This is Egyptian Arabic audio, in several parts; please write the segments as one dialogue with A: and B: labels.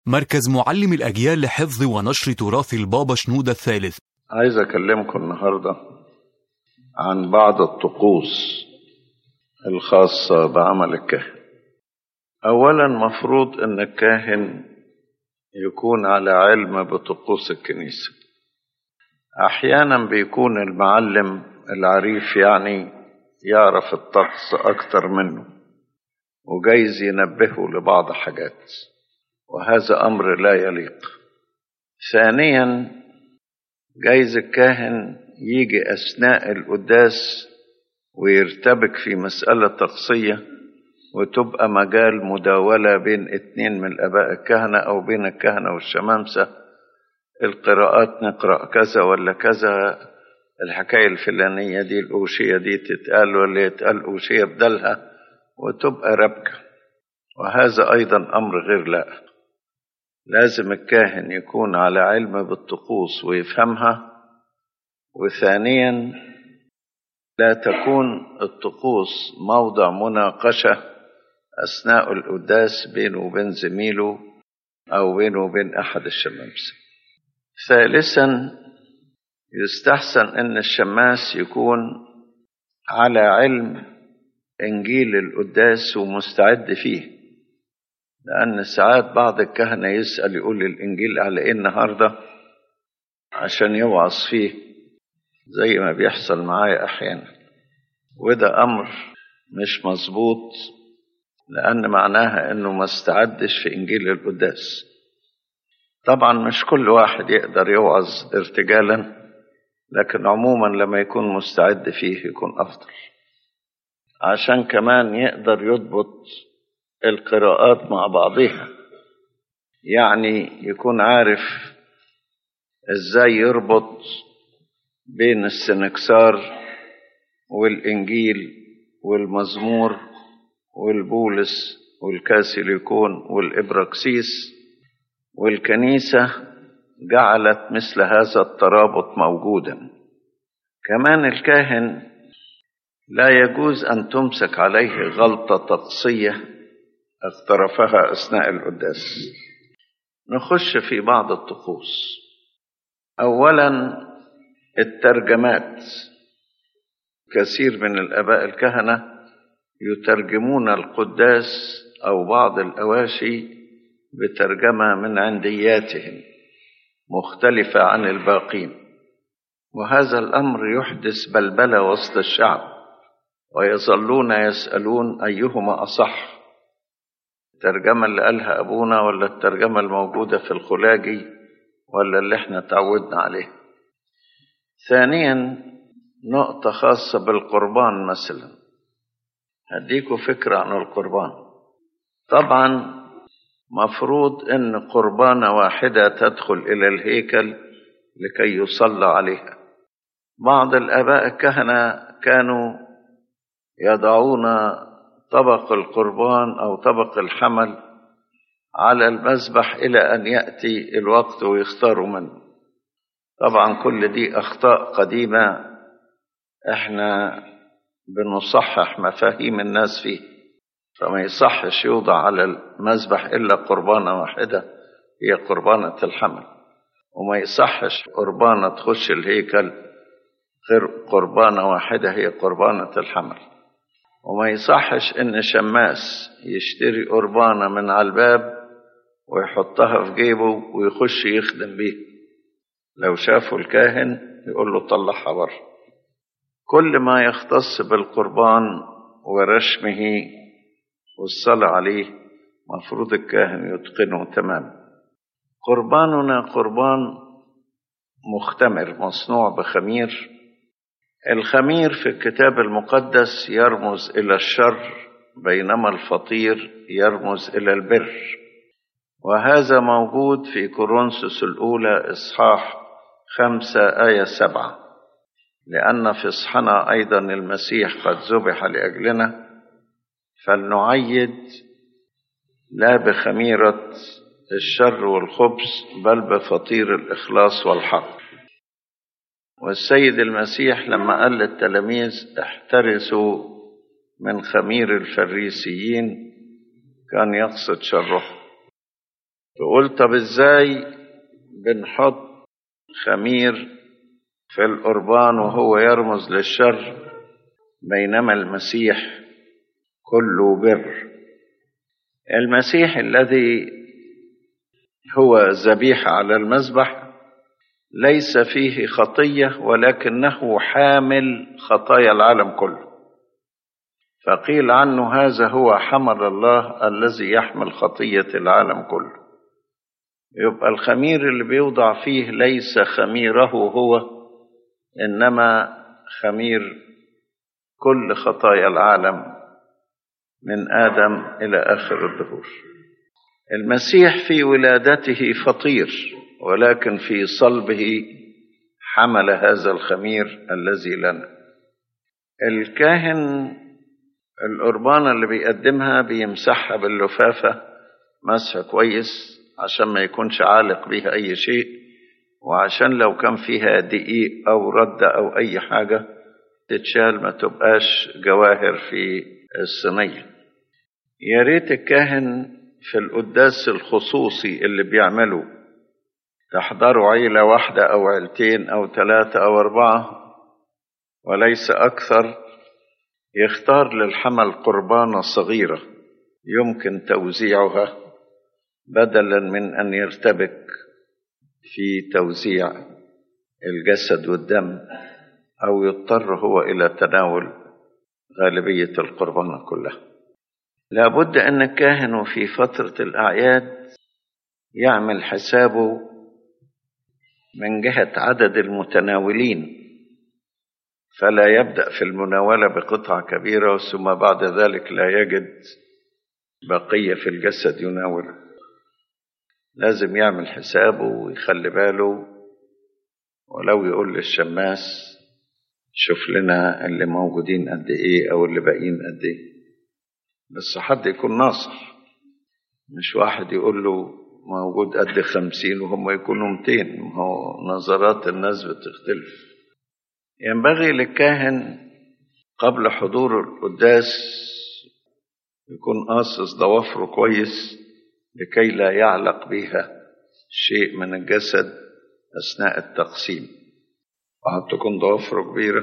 A: مركز معلم الأجيال لحفظ ونشر تراث البابا شنودة الثالث
B: عايز أكلمكم النهاردة عن بعض الطقوس الخاصة بعمل الكاهن أولا مفروض أن الكاهن يكون على علم بطقوس الكنيسة أحيانا بيكون المعلم العريف يعني يعرف الطقس أكتر منه وجايز ينبهه لبعض حاجات وهذا أمر لا يليق ثانيا جايز الكاهن يجي أثناء القداس ويرتبك في مسألة طقسية وتبقى مجال مداولة بين اتنين من الآباء الكهنة أو بين الكهنة والشمامسة القراءات نقرأ كذا ولا كذا الحكاية الفلانية دي الأوشية دي تتقال ولا يتقال أوشية بدلها وتبقى ربكة وهذا أيضا أمر غير لائق لازم الكاهن يكون على علم بالطقوس ويفهمها وثانيا لا تكون الطقوس موضع مناقشة أثناء القداس بينه وبين زميله أو بينه وبين أحد الشمامسة ثالثا يستحسن أن الشماس يكون على علم إنجيل القداس ومستعد فيه لأن ساعات بعض الكهنة يسأل يقول الإنجيل على إيه النهاردة عشان يوعظ فيه زي ما بيحصل معايا أحيانا وده أمر مش مظبوط لأن معناها إنه ما استعدش في إنجيل القداس طبعا مش كل واحد يقدر يوعظ ارتجالا لكن عموما لما يكون مستعد فيه يكون أفضل عشان كمان يقدر يضبط القراءات مع بعضها يعني يكون عارف ازاي يربط بين السنكسار والإنجيل والمزمور والبولس والكاسيليكون والإبراكسيس والكنيسة جعلت مثل هذا الترابط موجودا كمان الكاهن لا يجوز أن تمسك عليه غلطة طقسية اقترفها أثناء القداس نخش في بعض الطقوس أولا الترجمات كثير من الآباء الكهنة يترجمون القداس أو بعض الأواشي بترجمة من عندياتهم مختلفة عن الباقين وهذا الأمر يحدث بلبلة وسط الشعب ويظلون يسألون أيهما أصح الترجمة اللي قالها أبونا ولا الترجمة الموجودة في الخلاجي ولا اللي احنا تعودنا عليه ثانيا نقطة خاصة بالقربان مثلا هديكوا فكرة عن القربان طبعا مفروض ان قربانة واحدة تدخل الى الهيكل لكي يصلى عليها بعض الاباء الكهنة كانوا يضعون طبق القربان او طبق الحمل على المذبح الى ان ياتي الوقت ويختاروا منه طبعا كل دي اخطاء قديمه احنا بنصحح مفاهيم الناس فيه فما يصحش يوضع على المذبح الا قربانه واحده هي قربانه الحمل وما يصحش قربانه تخش الهيكل غير قربانه واحده هي قربانه الحمل وما يصحش ان شماس يشتري قربانه من على الباب ويحطها في جيبه ويخش يخدم بيه لو شافوا الكاهن يقول له طلعها بره كل ما يختص بالقربان ورشمه والصلاة عليه مفروض الكاهن يتقنه تماما قرباننا قربان مختمر مصنوع بخمير الخمير في الكتاب المقدس يرمز إلى الشر بينما الفطير يرمز إلى البر وهذا موجود في كورنثوس الأولى إصحاح خمسة آية سبعة لأن فصحنا أيضا المسيح قد ذبح لأجلنا فلنعيد لا بخميرة الشر والخبز بل بفطير الإخلاص والحق والسيد المسيح لما قال للتلاميذ احترسوا من خمير الفريسيين كان يقصد شره تقول طب ازاي بنحط خمير في القربان وهو يرمز للشر بينما المسيح كله بر المسيح الذي هو ذبيحة على المذبح ليس فيه خطية ولكنه حامل خطايا العالم كله فقيل عنه هذا هو حمل الله الذي يحمل خطية العالم كله يبقى الخمير اللي بيوضع فيه ليس خميره هو إنما خمير كل خطايا العالم من آدم إلى آخر الدهور المسيح في ولادته فطير ولكن في صلبه حمل هذا الخمير الذي لنا الكاهن القربانة اللي بيقدمها بيمسحها باللفافة مسح كويس عشان ما يكونش عالق بيها أي شيء وعشان لو كان فيها دقيق أو ردة أو أي حاجة تتشال ما تبقاش جواهر في الصينية يا ريت الكاهن في القداس الخصوصي اللي بيعمله تحضروا عيلة واحدة أو عيلتين أو ثلاثة أو أربعة وليس أكثر يختار للحمل قربانة صغيرة يمكن توزيعها بدلا من أن يرتبك في توزيع الجسد والدم أو يضطر هو إلى تناول غالبية القربانة كلها لابد أن الكاهن في فترة الأعياد يعمل حسابه من جهة عدد المتناولين فلا يبدأ في المناولة بقطعة كبيرة ثم بعد ذلك لا يجد بقية في الجسد يناوله لازم يعمل حسابه ويخلي باله ولو يقول للشماس شوف لنا اللي موجودين قد ايه او اللي باقيين قد ايه بس حد يكون ناصح مش واحد يقول له موجود قد خمسين وهم يكونوا ميتين ما هو نظرات الناس بتختلف ينبغي للكاهن قبل حضور القداس يكون قاصص ضوافره كويس لكي لا يعلق بها شيء من الجسد أثناء التقسيم وحتى تكون ضوافره كبيرة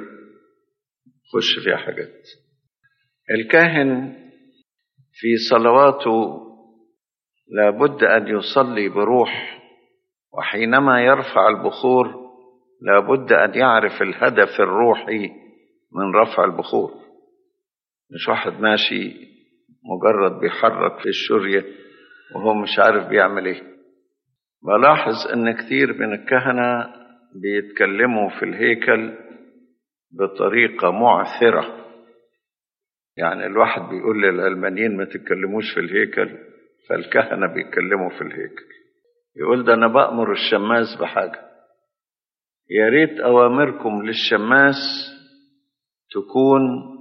B: خش فيها حاجات الكاهن في صلواته لابد أن يصلي بروح وحينما يرفع البخور لابد أن يعرف الهدف الروحي من رفع البخور مش واحد ماشي مجرد بيحرك في الشرية وهو مش عارف بيعمل ايه بلاحظ ان كتير من الكهنة بيتكلموا في الهيكل بطريقة معثرة يعني الواحد بيقول للعلمانيين ما تتكلموش في الهيكل فالكهنة بيتكلموا في الهيكل يقول ده أنا بأمر الشماس بحاجة يا ريت أوامركم للشماس تكون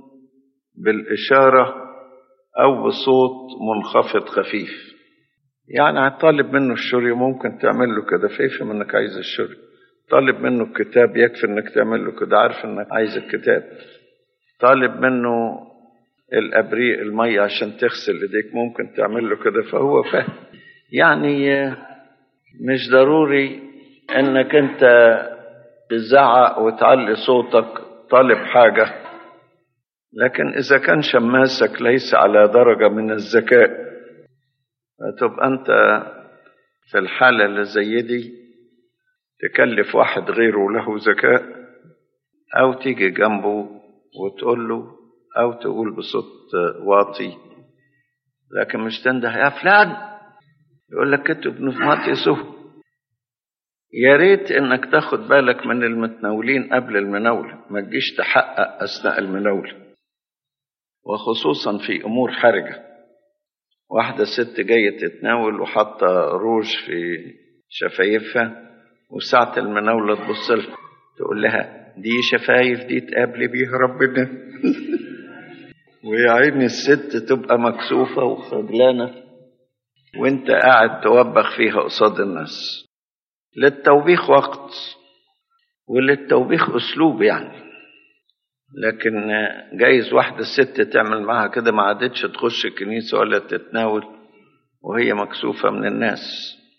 B: بالإشارة أو بصوت منخفض خفيف يعني طالب منه الشري ممكن تعمل له كده فيفهم انك عايز الشري طالب منه الكتاب يكفي انك تعمل له كده عارف انك عايز الكتاب طالب منه الابريق المية عشان تغسل ايديك ممكن تعمل له كده فهو فاهم يعني مش ضروري انك انت تزعق وتعلي صوتك طالب حاجة لكن إذا كان شماسك ليس على درجة من الذكاء فتبقى أنت في الحالة اللي زي دي تكلف واحد غيره له ذكاء أو تيجي جنبه وتقول له أو تقول بصوت واطي لكن مش تنده يا فلان يقول لك كنت ابن ماتيسو يا ريت انك تاخد بالك من المتناولين قبل المناولة ما تجيش تحقق اثناء المناولة وخصوصا في امور حرجة واحدة ست جاية تتناول وحاطة روج في شفايفها وساعة المناولة تبص لها تقول لها دي شفايف دي تقابلي بيها ربنا ويا عيني الست تبقى مكسوفة وخجلانة وانت قاعد توبخ فيها قصاد الناس للتوبيخ وقت وللتوبيخ اسلوب يعني لكن جايز واحدة ست تعمل معها كده ما عادتش تخش الكنيسة ولا تتناول وهي مكسوفة من الناس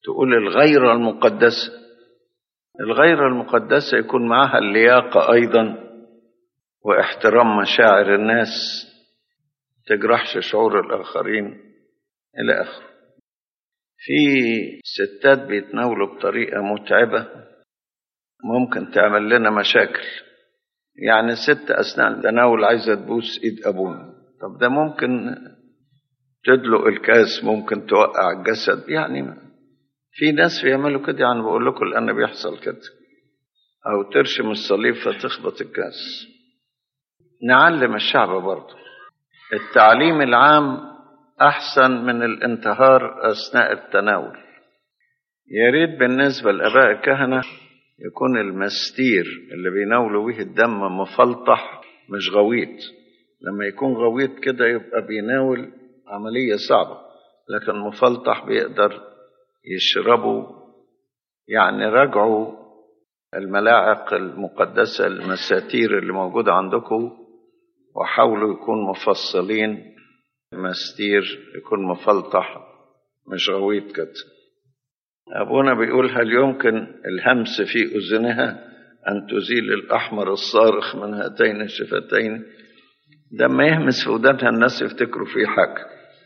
B: تقول الغيرة المقدسة الغيرة المقدسة يكون معها اللياقة أيضا واحترام مشاعر الناس تجرحش شعور الآخرين إلى آخره في ستات بيتناولوا بطريقة متعبة ممكن تعمل لنا مشاكل يعني ست أثناء التناول عايزة تبوس إيد أبونا طب ده ممكن تدلق الكاس ممكن توقع الجسد يعني في ناس بيعملوا كده يعني بقول لكم الآن بيحصل كده أو ترشم الصليب فتخبط الكاس نعلم الشعب برضه التعليم العام أحسن من الانتهار أثناء التناول يا ريت بالنسبة لآباء الكهنة يكون المستير اللي بيناولوا به الدم مفلطح مش غويط لما يكون غويط كده يبقى بيناول عملية صعبة لكن مفلطح بيقدر يشربوا يعني راجعوا الملاعق المقدسة المساتير اللي موجودة عندكم وحاولوا يكون مفصلين مستير يكون مفلطح مش غويط كده أبونا بيقول هل يمكن الهمس في أذنها أن تزيل الأحمر الصارخ من هاتين الشفتين ده ما يهمس في ودانها الناس يفتكروا فيه حاجة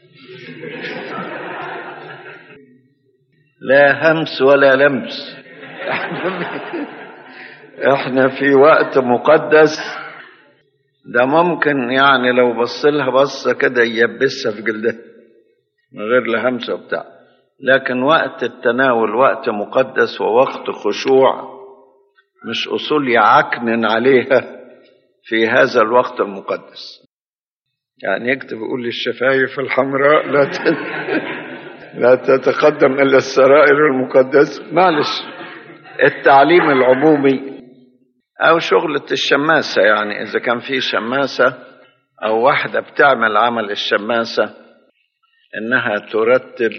B: لا همس ولا لمس احنا في وقت مقدس ده ممكن يعني لو بص لها بصه كده ييبسها في جلدها من غير لا همسه وبتاع لكن وقت التناول وقت مقدس ووقت خشوع مش اصول يعكنن عليها في هذا الوقت المقدس يعني يكتب يقول لي الشفايف الحمراء لا لا تتقدم الا السرائر المقدسه معلش التعليم العمومي او شغلة الشماسة يعني اذا كان في شماسة او واحدة بتعمل عمل الشماسة انها ترتل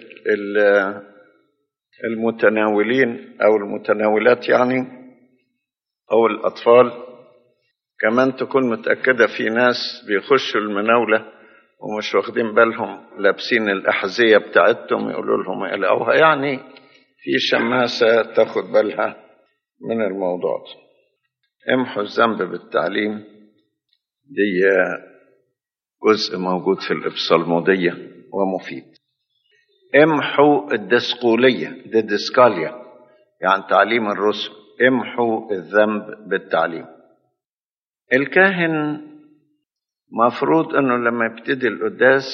B: المتناولين او المتناولات يعني او الاطفال كمان تكون متأكدة في ناس بيخشوا المناولة ومش واخدين بالهم لابسين الأحذية بتاعتهم يقولوا لهم يقلقوها يعني في شماسة تاخد بالها من الموضوع ده امحوا الذنب بالتعليم دي جزء موجود في الإبصالمودية ومفيد امحوا الدسقولية دي ديسكاليا يعني تعليم الرسل امحوا الذنب بالتعليم الكاهن مفروض انه لما يبتدي القداس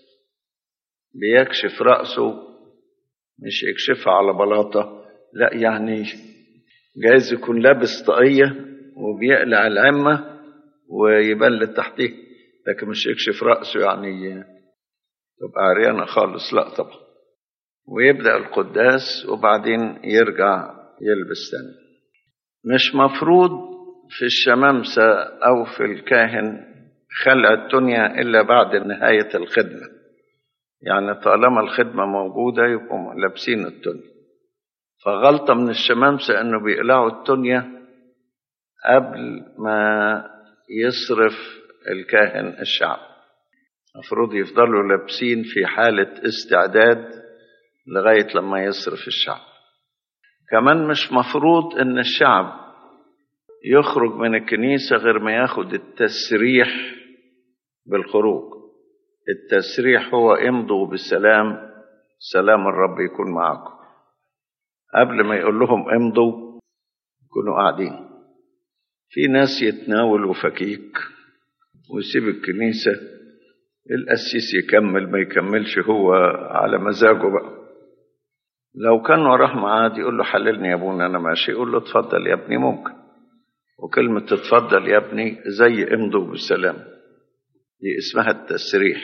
B: بيكشف رأسه مش يكشفها على بلاطة لا يعني جايز يكون لابس طاقية وبيقلع العمة ويبلد تحتيه لكن مش يكشف رأسه يعني تبقى عريانة خالص لا طبعا ويبدأ القداس وبعدين يرجع يلبس تاني مش مفروض في الشمامسة أو في الكاهن خلع الدنيا إلا بعد نهاية الخدمة يعني طالما الخدمة موجودة يبقوا لابسين الدنيا فغلطة من الشمامسة إنه بيقلعوا الدنيا قبل ما يصرف الكاهن الشعب المفروض يفضلوا لابسين في حالة استعداد لغاية لما يصرف الشعب كمان مش مفروض ان الشعب يخرج من الكنيسة غير ما ياخد التسريح بالخروج التسريح هو امضوا بالسلام سلام الرب يكون معكم قبل ما يقول لهم امضوا يكونوا قاعدين في ناس يتناولوا فكيك ويسيب الكنيسة القسيس يكمل ما يكملش هو على مزاجه بقى لو كان وراه معاد يقول له حللني يا ابونا انا ماشي يقول له اتفضل يا ابني ممكن وكلمة تتفضل يا ابني زي امضوا بالسلام دي اسمها التسريح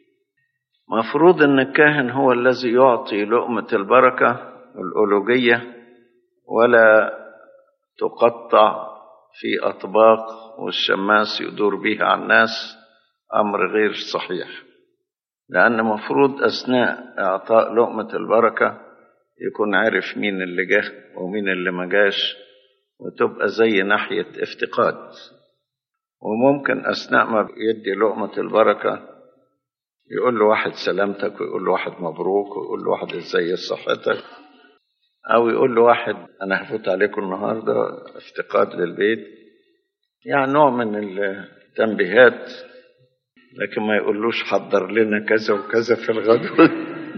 B: مفروض ان الكاهن هو الذي يعطي لقمة البركة الألوجية ولا تقطع في أطباق والشماس يدور بها على الناس أمر غير صحيح لأن مفروض أثناء إعطاء لقمة البركة يكون عارف مين اللي جه ومين اللي ما جاش وتبقى زي ناحية افتقاد وممكن أثناء ما يدي لقمة البركة يقول له واحد سلامتك ويقول له واحد مبروك ويقول له واحد ازاي صحتك أو يقول له واحد أنا هفوت عليكم النهاردة افتقاد للبيت يعني نوع من التنبيهات لكن ما يقولوش حضر لنا كذا وكذا في الغدوة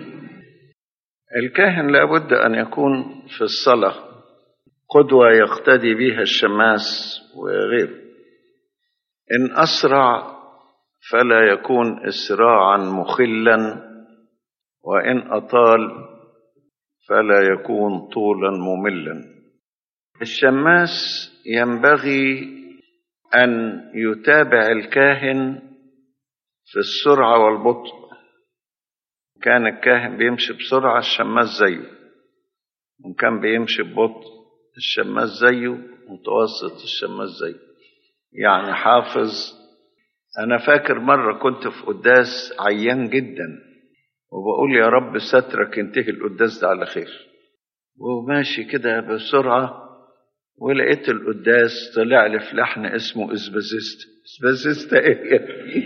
B: الكاهن لابد أن يكون في الصلاة قدوة يقتدي بها الشماس وغيره إن أسرع فلا يكون إسراعا مخلا وإن أطال فلا يكون طولا مملا الشماس ينبغي أن يتابع الكاهن في السرعة والبطء كان الكاهن بيمشي بسرعة الشماس زيه وكان بيمشي ببطء الشماس زيه متوسط الشماس زيه يعني حافظ أنا فاكر مرة كنت في قداس عيان جدا وبقول يا رب سترك ينتهي القداس ده على خير وماشي كده بسرعة ولقيت القداس طلع لي في لحن اسمه اسبازيستا اسبازيستا ايه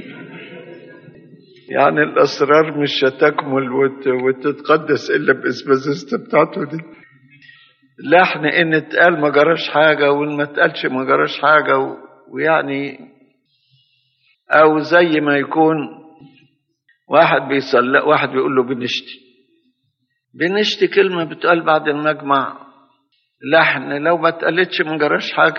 B: يعني الاسرار مش هتكمل وت... وتتقدس الا باسبازيستا بتاعته دي لحن ان اتقال ما جراش حاجه وان ما اتقالش ما جراش حاجه و... ويعني او زي ما يكون واحد بيصلي واحد بيقول له بنشتي بنشتي كلمه بتقال بعد المجمع لحن لو ما اتقالتش ما جراش حاجه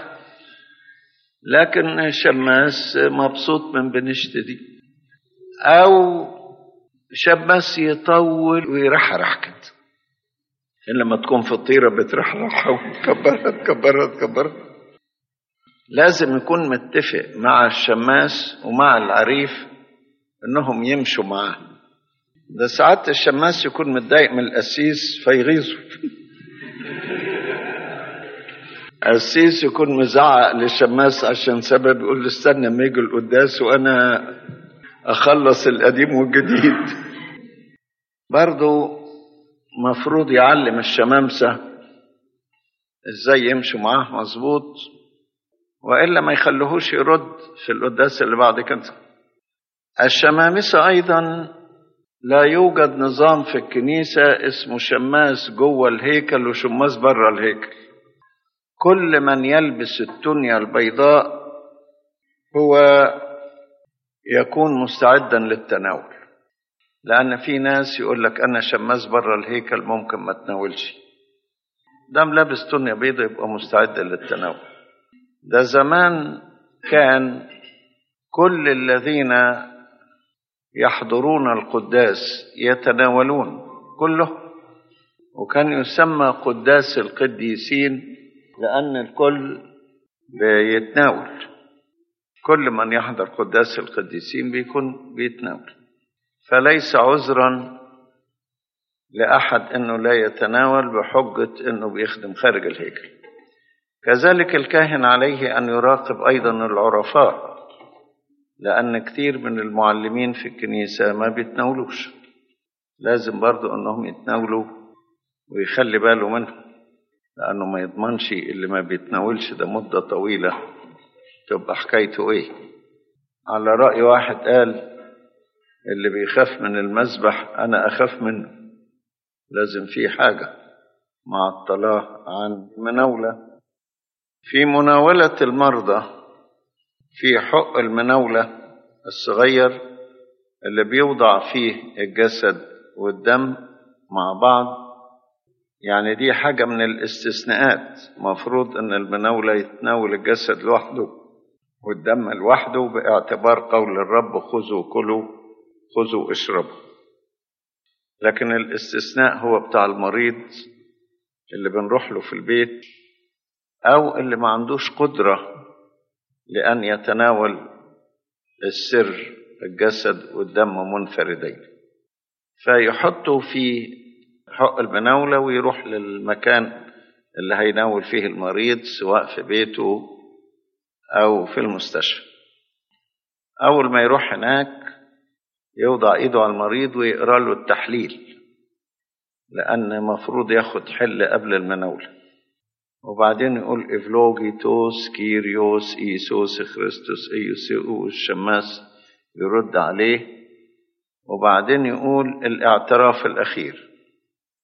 B: لكن شماس مبسوط من بنشتي دي او شماس يطول ويرحرح كده لما تكون فطيرة بترحرح وتكبرها تكبرها تكبرها لازم يكون متفق مع الشماس ومع العريف انهم يمشوا معاه ده ساعات الشماس يكون متضايق من القسيس فيغيظه قسيس يكون مزعق للشماس عشان سبب يقول له استنى ما يجي القداس وانا اخلص القديم والجديد برضو مفروض يعلم الشمامسة ازاي يمشوا معاه مظبوط والا ما يخلوهوش يرد في القداس اللي بعد كده الشمامسة ايضا لا يوجد نظام في الكنيسة اسمه شماس جوه الهيكل وشماس بره الهيكل كل من يلبس التونيا البيضاء هو يكون مستعدا للتناول لأن في ناس يقول لك أنا شماس بره الهيكل ممكن ما تناولش دام لابس تونيا بيضة يبقى مستعد للتناول ده زمان كان كل الذين يحضرون القداس يتناولون كله وكان يسمى قداس القديسين لأن الكل بيتناول كل من يحضر قداس القديسين بيكون بيتناول فليس عذرا لأحد أنه لا يتناول بحجة أنه بيخدم خارج الهيكل كذلك الكاهن عليه أن يراقب أيضا العرفاء لأن كثير من المعلمين في الكنيسة ما بيتناولوش لازم برضو أنهم يتناولوا ويخلي باله منهم لأنه ما يضمنش اللي ما بيتناولش ده مدة طويلة تبقى حكايته إيه على رأي واحد قال اللي بيخاف من المذبح أنا أخاف منه لازم في حاجة مع الطلاق عن مناولة في مناولة المرضى في حق المناولة الصغير اللي بيوضع فيه الجسد والدم مع بعض يعني دي حاجة من الاستثناءات مفروض ان المناولة يتناول الجسد لوحده والدم لوحده باعتبار قول الرب خذوا كلوا خذوا اشربوا لكن الاستثناء هو بتاع المريض اللي بنروح له في البيت او اللي ما عندوش قدرة لأن يتناول السر الجسد والدم منفردين فيحطوا في حق المناولة ويروح للمكان اللي هيناول فيه المريض سواء في بيته أو في المستشفى أول ما يروح هناك يوضع إيده على المريض ويقرأ له التحليل لأن مفروض ياخد حل قبل المناولة وبعدين يقول إفلوجيتوس كيريوس إيسوس خريستوس إيوسيو الشماس يرد عليه وبعدين يقول الاعتراف الأخير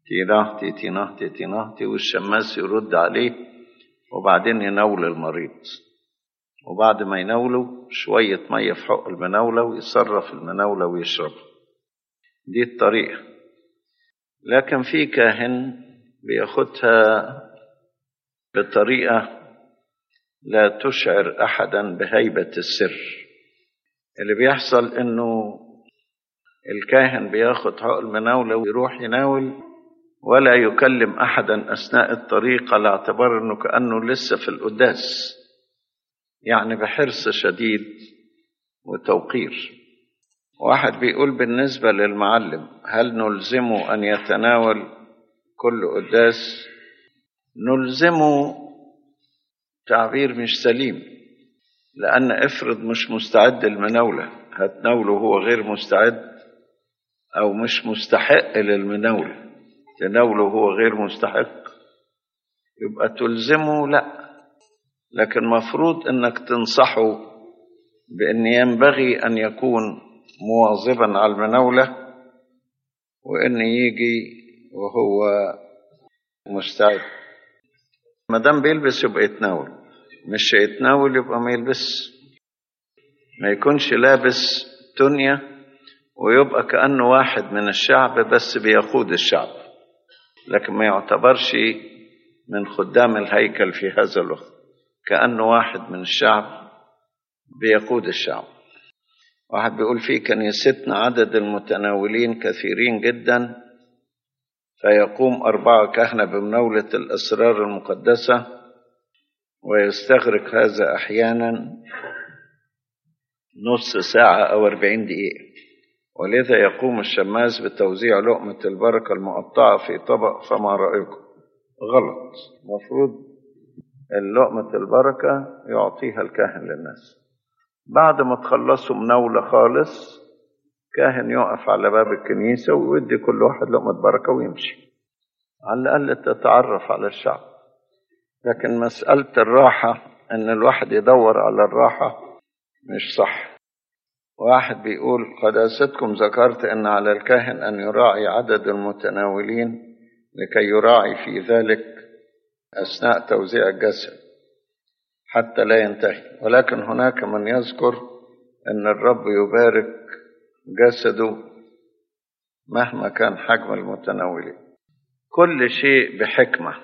B: تينهتي تينهتي تينهتي والشماس يرد عليه وبعدين يناول المريض وبعد ما يناوله شوية مية في حق المناولة ويصرف المناولة ويشرب دي الطريقة لكن في كاهن بياخدها بطريقة لا تشعر أحدا بهيبة السر اللي بيحصل إنه الكاهن بياخد حق المناولة ويروح يناول ولا يكلم أحدا أثناء الطريق على اعتبار إنه كأنه لسه في القداس يعني بحرص شديد وتوقير واحد بيقول بالنسبة للمعلم هل نلزمه أن يتناول كل قداس نلزمه تعبير مش سليم لأن افرض مش مستعد المناولة هتناوله هو غير مستعد أو مش مستحق للمناولة تناوله هو غير مستحق يبقى تلزمه لا لكن مفروض انك تنصحه بان ينبغي ان يكون مواظبا على المناولة وان يجي وهو مستعد ما دام بيلبس يبقى يتناول مش يتناول يبقى ما يلبس ما يكونش لابس تونية ويبقى كأنه واحد من الشعب بس بيقود الشعب لكن ما يعتبرش من خدام الهيكل في هذا الوقت كأنه واحد من الشعب بيقود الشعب واحد بيقول في كنيستنا عدد المتناولين كثيرين جدا فيقوم أربعة كهنة بمناولة الأسرار المقدسة ويستغرق هذا أحيانا نص ساعة أو أربعين دقيقة ولذا يقوم الشماس بتوزيع لقمة البركة المقطعة في طبق فما رأيكم غلط مفروض اللقمة البركة يعطيها الكاهن للناس بعد ما تخلصوا مناولة خالص كاهن يقف على باب الكنيسة ويدي كل واحد لقمة بركة ويمشي على الأقل تتعرف على الشعب لكن مسألة الراحة إن الواحد يدور على الراحة مش صح واحد بيقول قداستكم ذكرت أن على الكاهن أن يراعي عدد المتناولين لكي يراعي في ذلك أثناء توزيع الجسد حتى لا ينتهي ولكن هناك من يذكر أن الرب يبارك جسده مهما كان حجم المتناولين كل شيء بحكمة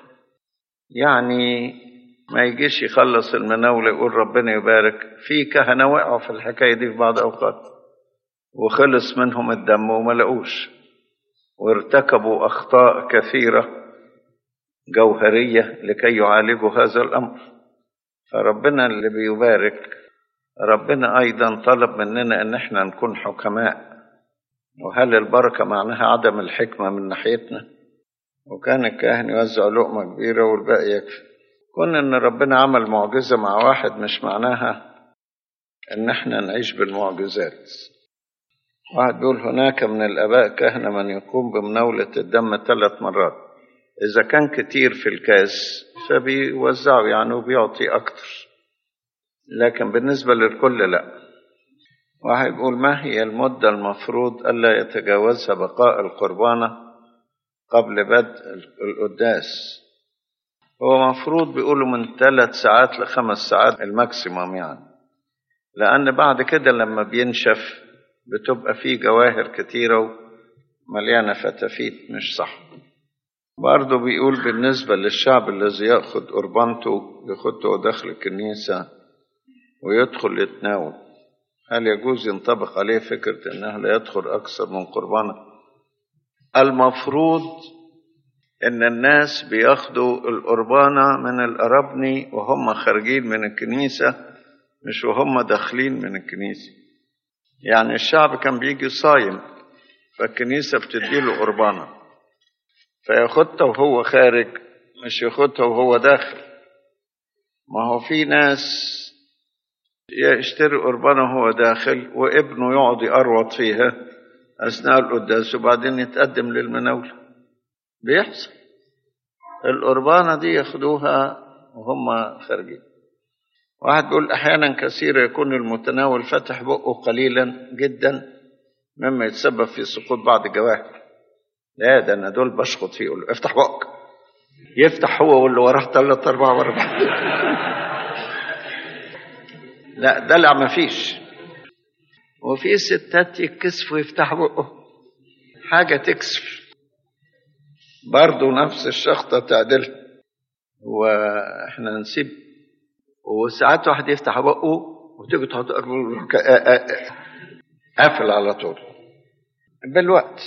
B: يعني ما يجيش يخلص المناولة يقول ربنا يبارك في كهنة وقعوا في الحكاية دي في بعض الأوقات وخلص منهم الدم وما لقوش وارتكبوا أخطاء كثيرة جوهرية لكي يعالجوا هذا الأمر فربنا اللي بيبارك ربنا أيضا طلب مننا أن احنا نكون حكماء وهل البركة معناها عدم الحكمة من ناحيتنا وكان الكاهن يوزع لقمة كبيرة والباقي يكفي كون ان ربنا عمل معجزة مع واحد مش معناها ان احنا نعيش بالمعجزات واحد بيقول هناك من الاباء كهنة من يقوم بمناولة الدم ثلاث مرات اذا كان كتير في الكاس فبيوزعوا يعني وبيعطي اكتر لكن بالنسبة للكل لا واحد يقول ما هي المدة المفروض ألا يتجاوزها بقاء القربانة قبل بدء القداس هو مفروض بيقولوا من ثلاث ساعات لخمس ساعات الماكسيموم يعني لأن بعد كده لما بينشف بتبقى فيه جواهر كتيرة ومليانة فتافيت مش صح برضه بيقول بالنسبة للشعب الذي يأخذ قربانته يخطه داخل الكنيسة ويدخل يتناول هل يجوز ينطبق عليه فكرة أنه لا يدخل أكثر من قربانه المفروض ان الناس بياخدوا القربانة من القرابني وهم خارجين من الكنيسة مش وهم داخلين من الكنيسة يعني الشعب كان بيجي صايم فالكنيسة بتديله قربانة فياخدها وهو خارج مش ياخدها وهو داخل ما هو في ناس يشتري قربانة وهو داخل وابنه يقعد يقروط فيها أثناء القداس وبعدين يتقدم للمناولة بيحصل القربانة دي ياخدوها وهم خارجين واحد بيقول أحيانا كثيرة يكون المتناول فتح بقه قليلا جدا مما يتسبب في سقوط بعض الجواهر لا ده انا دول بشخط فيه يقول له افتح بقك يفتح هو واللي وراه ثلاث اربع ورا بعض لا دلع ما فيش وفي ستات يتكسفوا يفتحوا بقه حاجه تكسف برضه نفس الشخطه تعدلها واحنا نسيب وساعات واحد يفتح بقه وتيجي تحط قافل على طول بالوقت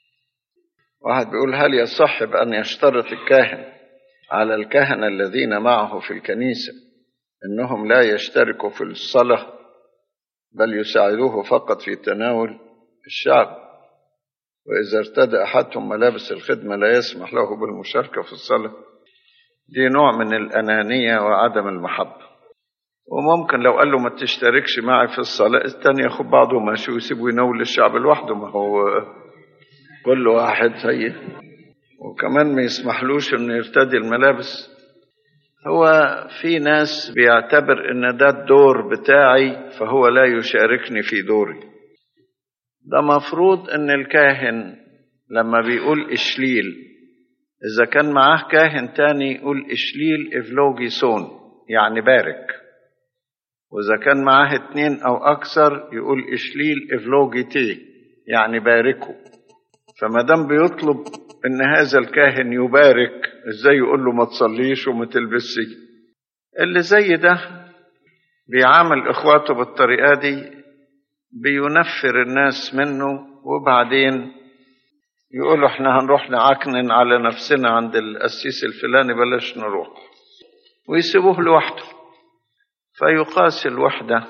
B: واحد بيقول هل يصح بأن يشترط الكاهن على الكهنة الذين معه في الكنيسة أنهم لا يشتركوا في الصلاة بل يساعدوه فقط في تناول الشعب وإذا ارتدى أحدهم ملابس الخدمة لا يسمح له بالمشاركة في الصلاة دي نوع من الأنانية وعدم المحبة وممكن لو قال له ما تشتركش معي في الصلاة التاني ياخد بعضه ماشي ويسيبه ينول الشعب لوحده ما هو كل واحد هي وكمان ما يسمحلوش انه يرتدي الملابس هو في ناس بيعتبر ان ده الدور بتاعي فهو لا يشاركني في دوري ده مفروض ان الكاهن لما بيقول اشليل اذا كان معاه كاهن تاني يقول اشليل افلوجي سون يعني بارك واذا كان معاه اتنين او اكثر يقول اشليل افلوجي تي يعني باركوا فما دام بيطلب ان هذا الكاهن يبارك ازاي يقول له ما تصليش وما تلبسش اللي زي ده بيعامل اخواته بالطريقه دي بينفر الناس منه وبعدين يقولوا احنا هنروح نعكنن على نفسنا عند القسيس الفلاني بلاش نروح ويسيبوه لوحده فيقاس الوحده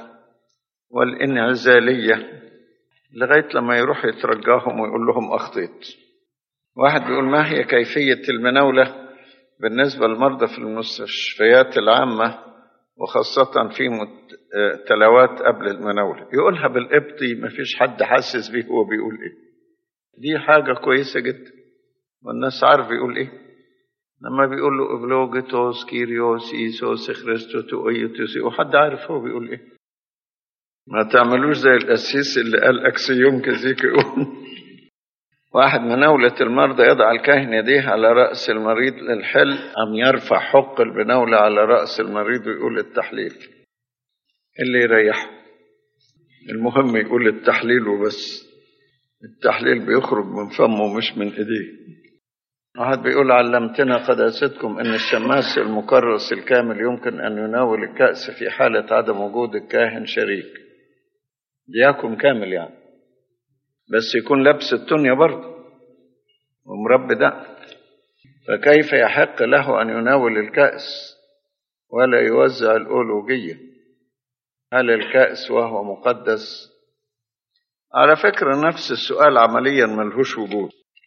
B: والانعزاليه لغايه لما يروح يترجاهم ويقول لهم اخطيت واحد بيقول ما هي كيفيه المناوله بالنسبه للمرضى في المستشفيات العامه وخاصه في مت... تلاوات قبل المناوله يقولها بالقبطي ما فيش حد حاسس بيه هو بيقول ايه دي حاجه كويسه جدا والناس عارف يقول ايه لما بيقول له افلوجيتوس كيريوس ايسوس خريستو تويوتوس وحد عارف هو بيقول ايه ما تعملوش زي القسيس اللي قال اكسيوم كزيك يقول واحد مناولة المرضى يضع الكاهن يديه على رأس المريض للحل أم يرفع حق البناولة على رأس المريض ويقول التحليل اللي يريحه المهم يقول التحليل وبس التحليل بيخرج من فمه مش من ايديه واحد بيقول علمتنا قداستكم ان الشماس المكرس الكامل يمكن ان يناول الكأس في حالة عدم وجود الكاهن شريك دياكم كامل يعني بس يكون لابس التونيا برضه ومربي ده فكيف يحق له أن يناول الكأس ولا يوزع الأولوجية هل الكأس وهو مقدس على فكرة نفس السؤال عمليا ملهوش وجود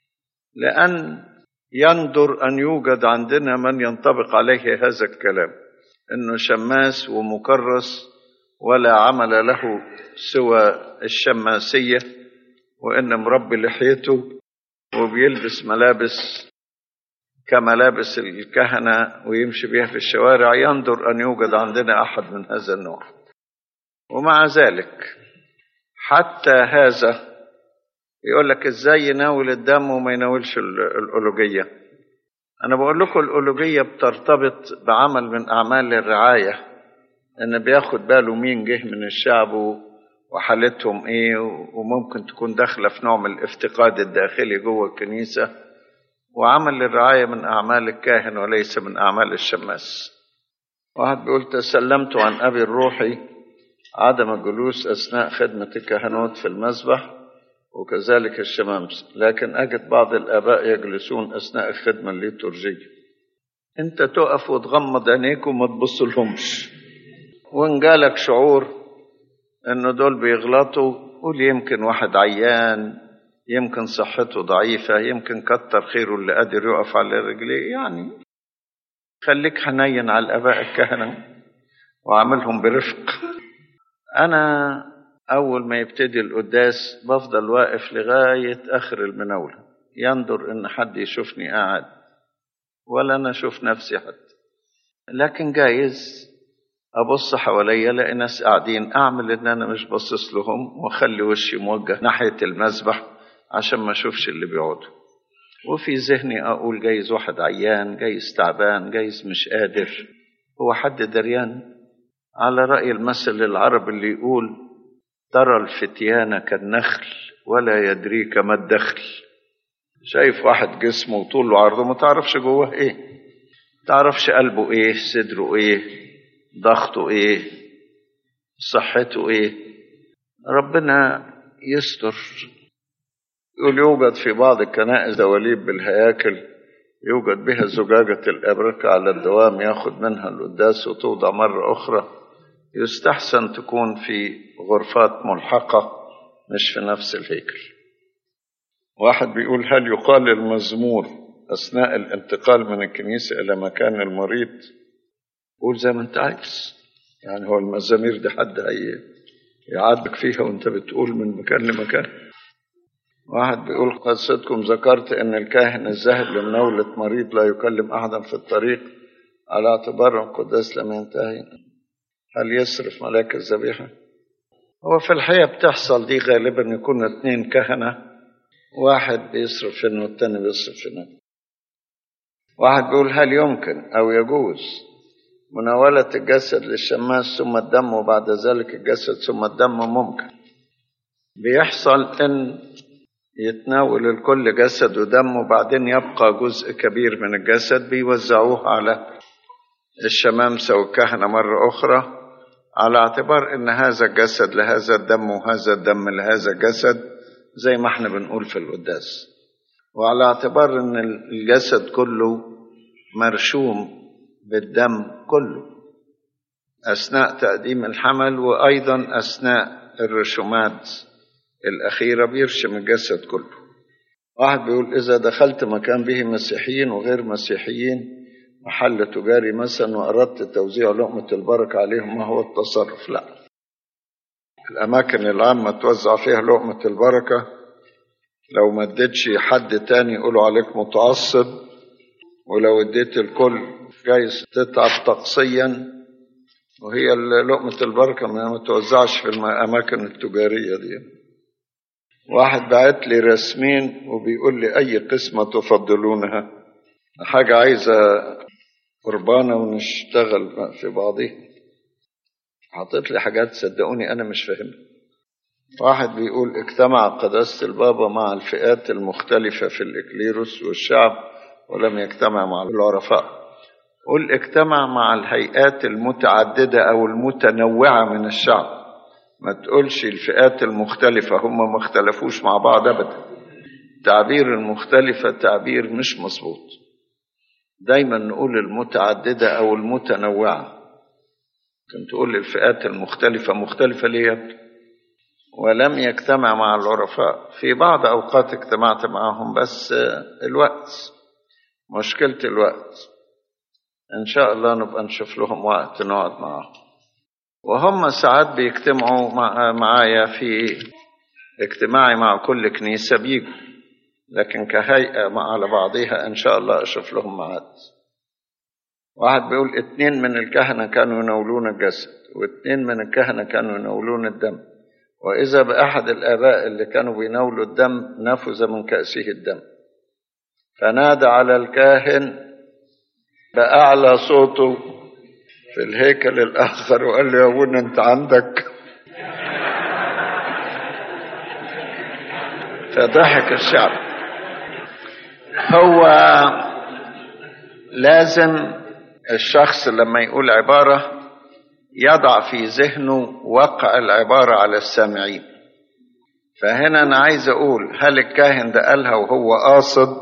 B: لأن يندر أن يوجد عندنا من ينطبق عليه هذا الكلام إنه شماس ومكرس ولا عمل له سوى الشماسية وإن مربي لحيته وبيلبس ملابس كملابس الكهنة ويمشي بها في الشوارع يندر أن يوجد عندنا أحد من هذا النوع ومع ذلك حتى هذا يقول لك ازاي يناول الدم وما يناولش الألوجية أنا بقول لكم الألوجية بترتبط بعمل من أعمال الرعاية إن بياخد باله مين جه من الشعب وحالتهم إيه وممكن تكون داخلة في نوع من الافتقاد الداخلي جوه الكنيسة وعمل الرعاية من أعمال الكاهن وليس من أعمال الشماس واحد بيقول تسلمت عن أبي الروحي عدم الجلوس أثناء خدمة الكهنوت في المسبح وكذلك الشمامس لكن أجد بعض الآباء يجلسون أثناء الخدمة الليتورجية أنت تقف وتغمض عينيك وما تبص لهمش وإن جالك شعور إنه دول بيغلطوا قول يمكن واحد عيان يمكن صحته ضعيفة يمكن كتر خيره اللي قادر يقف على رجليه يعني خليك حنين على الآباء الكهنة وعاملهم برفق أنا أول ما يبتدي القداس بفضل واقف لغاية آخر المناولة ينظر إن حد يشوفني قاعد ولا أنا أشوف نفسي حتى لكن جايز أبص حواليا ألاقي ناس قاعدين أعمل إن أنا مش باصص لهم وأخلي وشي موجه ناحية المسبح عشان ما أشوفش اللي بيقعدوا وفي ذهني أقول جايز واحد عيان جايز تعبان جايز مش قادر هو حد دريان على رأي المثل العربي اللي يقول ترى الفتيان كالنخل ولا يدريك ما الدخل شايف واحد جسمه طول وعرضه ما تعرفش جواه ايه تعرفش قلبه ايه صدره ايه ضغطه ايه صحته ايه ربنا يستر يقول يوجد في بعض الكنائس دواليب بالهياكل يوجد بها زجاجة الأبركة على الدوام ياخد منها القداس وتوضع مرة أخرى يستحسن تكون في غرفات ملحقة مش في نفس الهيكل واحد بيقول هل يقال المزمور أثناء الانتقال من الكنيسة إلى مكان المريض قول زي ما أنت عايز يعني هو المزامير دي حد هي يعاتبك فيها وأنت بتقول من مكان لمكان واحد بيقول قصتكم ذكرت ان الكاهن الذاهب لمناولة مريض لا يكلم احدا في الطريق على اعتبار القداس لم ينتهي هل يصرف ملاك الذبيحة هو في الحقيقة بتحصل دي غالبا يكون اتنين كهنة واحد بيصرف هنا والتاني بيصرف هنا واحد بيقول هل يمكن او يجوز مناولة الجسد للشماس ثم الدم وبعد ذلك الجسد ثم الدم ممكن بيحصل ان يتناول الكل جسد ودم وبعدين يبقى جزء كبير من الجسد بيوزعوه على الشمامسة والكهنة مرة أخرى على اعتبار أن هذا الجسد لهذا الدم وهذا الدم لهذا الجسد زي ما احنا بنقول في القداس وعلى اعتبار أن الجسد كله مرشوم بالدم كله أثناء تقديم الحمل وأيضا أثناء الرسومات الأخيرة بيرشم الجسد كله واحد بيقول إذا دخلت مكان به مسيحيين وغير مسيحيين محل تجاري مثلا وأردت توزيع لقمة البركة عليهم ما هو التصرف لا الأماكن العامة توزع فيها لقمة البركة لو ما اديتش حد تاني يقولوا عليك متعصب ولو اديت الكل جايز تتعب طقسيا وهي لقمة البركة ما توزعش في الأماكن التجارية دي واحد بعت لي رسمين وبيقول لي أي قسمة تفضلونها حاجة عايزة قربانة ونشتغل في بعضها حاطط لي حاجات صدقوني أنا مش فاهمها واحد بيقول اجتمع قداسة البابا مع الفئات المختلفة في الإكليروس والشعب ولم يجتمع مع العرفاء قل اجتمع مع الهيئات المتعددة أو المتنوعة من الشعب ما تقولش الفئات المختلفة هم ما اختلفوش مع بعض أبدا تعبير المختلفة تعبير مش مظبوط دايما نقول المتعددة أو المتنوعة كنت تقول الفئات المختلفة مختلفة ليه ولم يجتمع مع العرفاء في بعض أوقات اجتمعت معهم بس الوقت مشكلة الوقت إن شاء الله نبقى نشوف لهم وقت نقعد معهم وهم ساعات بيجتمعوا مع معايا في اجتماعي مع كل كنيسة بيجوا لكن كهيئة مع على بعضها إن شاء الله أشوف لهم ميعاد واحد بيقول اتنين من الكهنة كانوا يناولون الجسد واتنين من الكهنة كانوا يناولون الدم وإذا بأحد الآباء اللي كانوا بيناولوا الدم نفذ من كأسه الدم فنادى على الكاهن بأعلى صوته في الهيكل الآخر وقال له يا ابونا أنت عندك فضحك الشعب هو لازم الشخص لما يقول عبارة يضع في ذهنه وقع العبارة على السامعين فهنا أنا عايز أقول هل الكاهن ده قالها وهو قاصد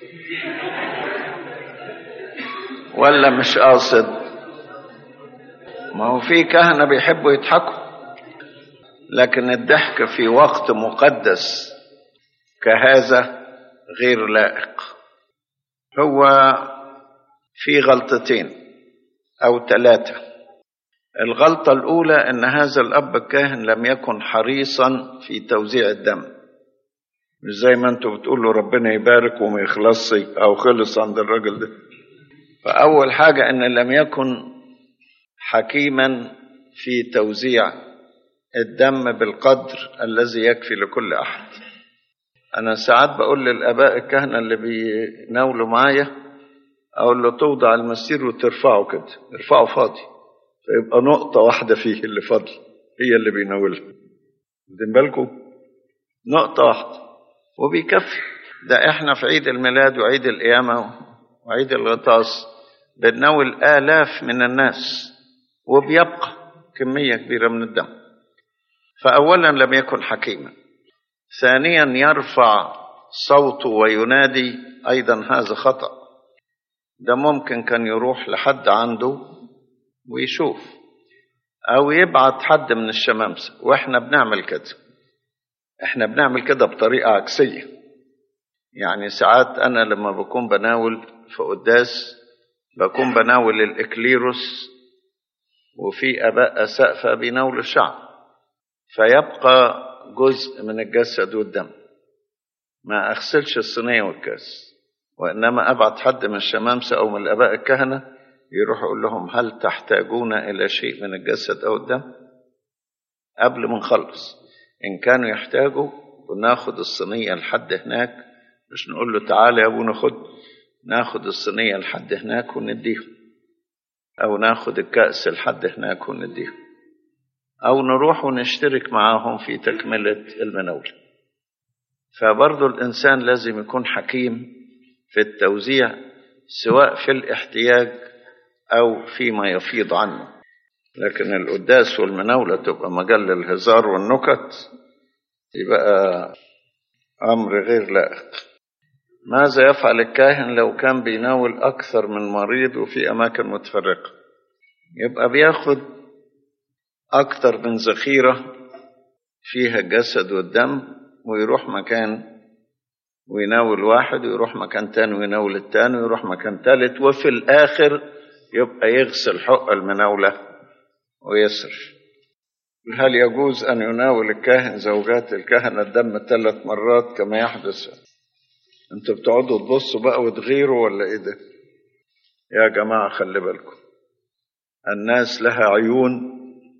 B: ولا مش قاصد ما هو في كهنة بيحبوا يضحكوا لكن الضحك في وقت مقدس كهذا غير لائق هو في غلطتين أو ثلاثة الغلطة الأولى أن هذا الأب الكاهن لم يكن حريصا في توزيع الدم مش زي ما انتوا بتقولوا ربنا يبارك وما يخلصش أو خلص عند الراجل ده فأول حاجة أن لم يكن حكيما في توزيع الدم بالقدر الذي يكفي لكل أحد أنا ساعات بقول للآباء الكهنة اللي بيناولوا معايا أقول له توضع المسير وترفعه كده ارفعه فاضي فيبقى نقطة واحدة فيه اللي فاضي هي اللي بيناولها واخدين بالكم نقطة واحدة وبيكفي ده احنا في عيد الميلاد وعيد القيامة وعيد الغطاس بنناول آلاف من الناس وبيبقى كمية كبيرة من الدم فأولا لم يكن حكيما ثانيا يرفع صوته وينادي أيضا هذا خطأ ده ممكن كان يروح لحد عنده ويشوف أو يبعت حد من الشمامسة وإحنا بنعمل كده إحنا بنعمل كده بطريقة عكسية يعني ساعات أنا لما بكون بناول في قداس بكون بناول الإكليروس وفي آباء أسقفة بيناولوا الشعب فيبقى جزء من الجسد والدم ما أغسلش الصينية والكاس وإنما أبعت حد من الشمامسة أو من الآباء الكهنة يروح يقول لهم هل تحتاجون إلى شيء من الجسد أو الدم قبل ما نخلص إن كانوا يحتاجوا بناخد الصينية لحد هناك مش نقول له تعالى يا أبونا خد ناخد الصينية لحد هناك ونديهم أو ناخد الكأس لحد هناك ونديهم أو نروح ونشترك معاهم في تكملة المناولة فبرضو الإنسان لازم يكون حكيم في التوزيع سواء في الاحتياج أو فيما يفيض عنه لكن القداس والمناولة تبقى مجال للهزار والنكت يبقى أمر غير لائق ماذا يفعل الكاهن لو كان بيناول أكثر من مريض وفي أماكن متفرقة يبقى بياخد أكثر من ذخيرة فيها الجسد والدم ويروح مكان ويناول واحد ويروح مكان تاني ويناول التاني ويروح مكان تالت وفي الآخر يبقى يغسل حق المناولة ويصرف هل يجوز أن يناول الكاهن زوجات الكهنة الدم ثلاث مرات كما يحدث انتوا بتقعدوا تبصوا بقى وتغيروا ولا ايه ده يا جماعة خلي بالكم الناس لها عيون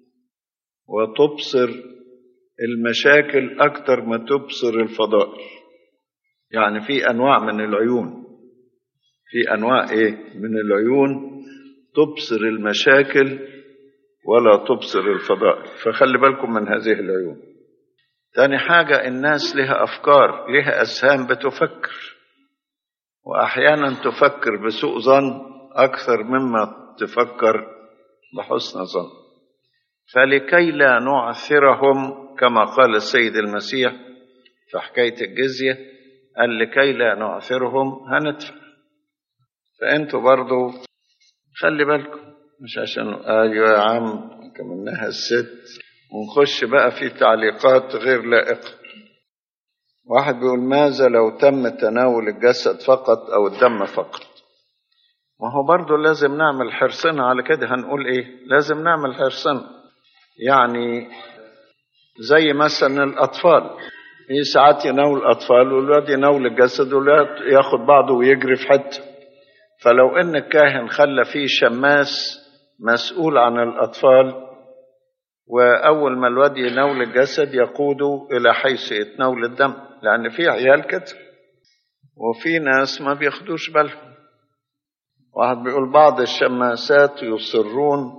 B: وتبصر المشاكل أكتر ما تبصر الفضائل يعني في أنواع من العيون في أنواع إيه من العيون تبصر المشاكل ولا تبصر الفضائل فخلي بالكم من هذه العيون تاني حاجة الناس لها أفكار لها أسهام بتفكر وأحيانا تفكر بسوء ظن أكثر مما تفكر بحسن ظن فلكي لا نعثرهم كما قال السيد المسيح في حكاية الجزية قال لكي لا نعثرهم هندفع فأنتوا برضو خلي بالكم مش عشان أيوة يا عم كمنها الست ونخش بقى في تعليقات غير لائقة واحد بيقول ماذا لو تم تناول الجسد فقط أو الدم فقط ما هو برضو لازم نعمل حرصنا على كده هنقول ايه لازم نعمل حرصنا يعني زي مثلا الأطفال في ساعات يناول الأطفال والولاد يناول الجسد والولاد ياخد بعضه ويجري في حتة فلو إن الكاهن خلى فيه شماس مسؤول عن الأطفال وأول ما الواد يناول الجسد يقوده إلى حيث يتناول الدم لأن في عيال كده وفي ناس ما بياخدوش بالهم واحد بيقول بعض الشماسات يصرون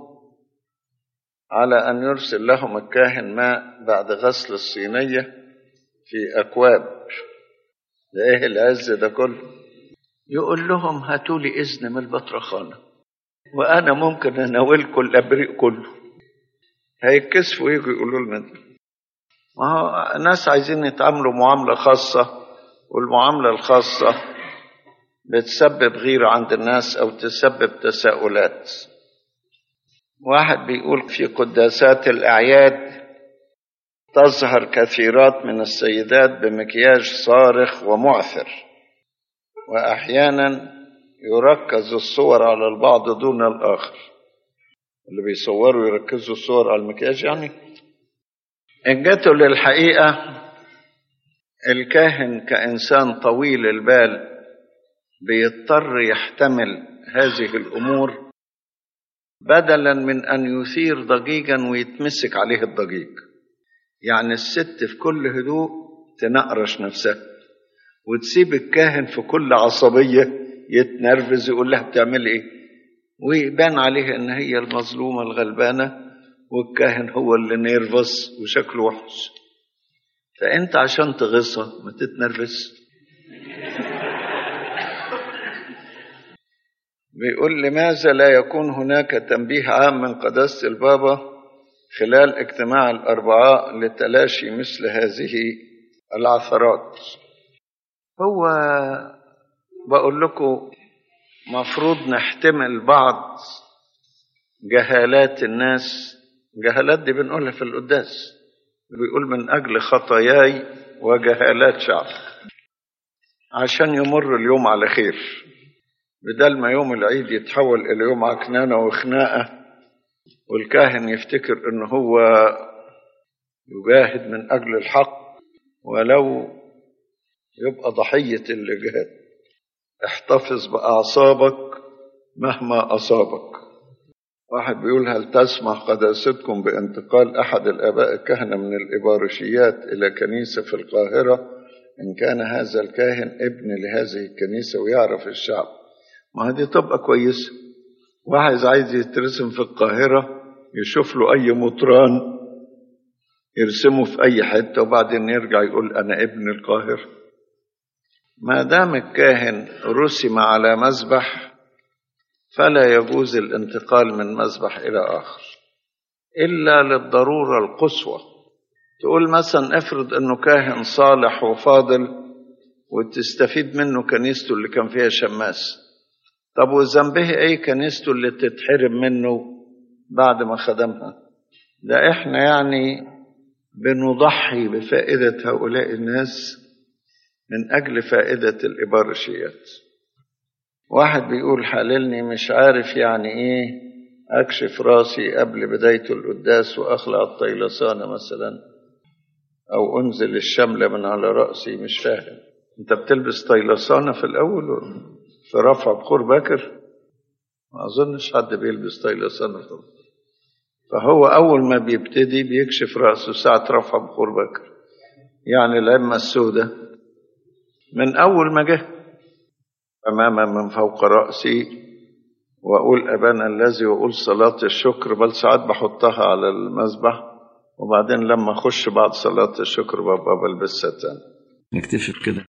B: على أن يرسل لهم الكاهن ماء بعد غسل الصينية في أكواب ده إيه العز ده كله يقول لهم هاتوا لي إذن من البطرخانة وأنا ممكن أناولكم الأبريق كله هيتكسفوا يجوا يقولوا لنا ده ما هو ناس عايزين يتعاملوا معاملة خاصة والمعاملة الخاصة بتسبب غيرة عند الناس أو تسبب تساؤلات واحد بيقول في قداسات الأعياد تظهر كثيرات من السيدات بمكياج صارخ ومعثر وأحيانا يركز الصور على البعض دون الآخر اللي بيصوروا يركزوا الصور على المكياج يعني إن جاتوا للحقيقة الكاهن كإنسان طويل البال بيضطر يحتمل هذه الأمور بدلا من أن يثير ضجيجا ويتمسك عليه الضجيج يعني الست في كل هدوء تنقرش نفسها وتسيب الكاهن في كل عصبية يتنرفز يقول لها بتعمل ايه ويبان عليها ان هي المظلومة الغلبانة والكاهن هو اللي نيرفس وشكله وحش فانت عشان تغصها ما تتنرفز بيقول لماذا لا يكون هناك تنبيه عام من قداسة البابا خلال اجتماع الأربعاء لتلاشي مثل هذه العثرات هو بقول لكم مفروض نحتمل بعض جهالات الناس جهالات دي بنقولها في القداس بيقول من أجل خطاياي وجهالات شعب عشان يمر اليوم على خير بدل ما يوم العيد يتحول إلى يوم عكنانة وخناقة والكاهن يفتكر إن هو يجاهد من أجل الحق ولو يبقى ضحية اللجهاد احتفظ بأعصابك مهما أصابك واحد بيقول هل تسمح قداستكم بانتقال أحد الآباء الكهنة من الإبارشيات إلى كنيسة في القاهرة إن كان هذا الكاهن ابن لهذه الكنيسة ويعرف الشعب ما دي تبقى كويسة واحد عايز يترسم في القاهرة يشوف له أي مطران يرسمه في أي حتة وبعدين يرجع يقول أنا ابن القاهرة ما دام الكاهن رسم على مذبح فلا يجوز الانتقال من مذبح إلى آخر إلا للضرورة القصوى تقول مثلا افرض أنه كاهن صالح وفاضل وتستفيد منه كنيسته اللي كان فيها شماس طب وذنبه ايه كنيسته اللي تتحرم منه بعد ما خدمها ده احنا يعني بنضحي بفائدة هؤلاء الناس من أجل فائدة الإبارشيات واحد بيقول حللني مش عارف يعني إيه أكشف راسي قبل بداية القداس وأخلع الطيلسانة مثلا أو أنزل الشملة من على رأسي مش فاهم أنت بتلبس طيلسانة في الأول في رفع بخور باكر ما أظنش حد بيلبس طيلسانة طبعا فهو أول ما بيبتدي بيكشف رأسه ساعة رفع بخور باكر يعني الأمة السوداء من أول ما جه أماما من فوق رأسي وأقول أبانا الذي وأقول صلاة الشكر بل ساعات بحطها على المذبح وبعدين لما أخش بعد صلاة الشكر ببقى بلبسها تاني
A: نكتشف كده